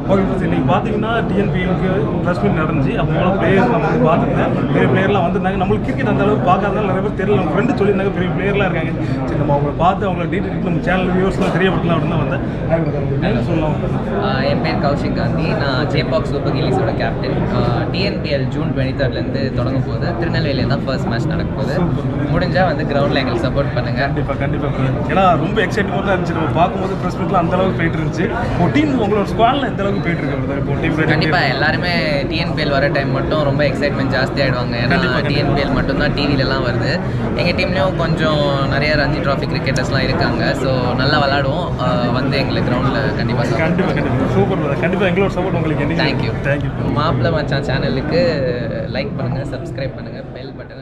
Okay bro இன்னைக்கு பார்த்தீங்கன்னா டிஎன்பிஎலுக்கு plus meet நடந்துச்சு அப்போ உங்களோட பிளேயர்ஸ் நம்ம வந்து பார்த்துருந்தேன் பெரிய பிளேயர்லாம் வந்திருந்தாங்க நம்மளுக்கு கிரிக்கெட் அந்த அளவுக்கு பார்க்காதனால நிறைய பேர் தெரியல நம்ம ஃப்ரெண்டு சொல்லியிருந்தாங்க பெரிய பிளேயர்லாம் இருக்காங்க சரி நம்ம அவங்கள பார்த்து அவங்கள டீட்டெயில் நம்ம சேனல் வியூவர்ஸ்லாம் தெரியப்படுத்தலாம் அப்படின்னு தான் வந்தேன் Hi brother, உங்க name சொல்லலாம் ஆஹ் என் பேர் கௌஷிக் காந்தி நான் ஜேபாக் சூப்பர் கில்லிஸோட கேப்டன் டிஎன்பிஎல் ஜூன் டுவெண்ட்டி தேர்ட்லேருந்து தொடங்க போகுது திருநெல்வேலியில் தான் ஃபர்ஸ்ட் மேட்ச் நடக்க போகுது முடிஞ்சால் வந்து கிரவுண்டில் எங்களுக்கு சப்போர்ட் பண்ணுங்கள் கண்டிப்பா கண்டிப்பா brother. ஏன்னா ரொம்ப எக்ஸைட்டிங்காக தான் இருந்துச்சு நம்ம பார்க்கும்போது ப்ரெஸ் மீட்லாம் அந்த அளவுக்கு போயிட்டு இருந்துச்சு இப்போ டீம் உங்களோட ஸ்குவாட்ல எந்த அளவுக்கு போயிட்டு இருக்கு brother? இப்போ டீம் கண்டிப்பாக எல்லாருமே டிஎன்பிஎல் வர டைம் மட்டும் ரொம்ப எக்ஸைட்மெண்ட் ஜாஸ்தி ஆகிடுவாங்க ஏன்னா கண்டிப்பா, கண்டிப்பா. டிஎன்பிஎல் மட்டும்தான் டிவிலலாம் வருது எங்கள் டீம்லேயும் கொஞ்சம் நிறைய ரஞ்சி ட்ராஃபி கிரிக்கெட்டர்ஸ்லாம் இருக்காங்க ஸோ நல்லா விளாடுவோம் ஆஹ் வந்து எங்களுக்கு கிரவுண்டில் கண்டிப்பாக கண்டிப்பா கண்டிப்பா சூப்பர் brother. கண்டிப்பா எங்களோட சப்போர்ட் உங்களுக்கு தேங்க்யூ தேங்க்யூ மாப்பிள்ளை மச்சான் சேனலுக்கு லைக் பண்ணுங்கள் சப்ஸ்கிரைப் பண்ணுங்கள் பெல் பட்டன்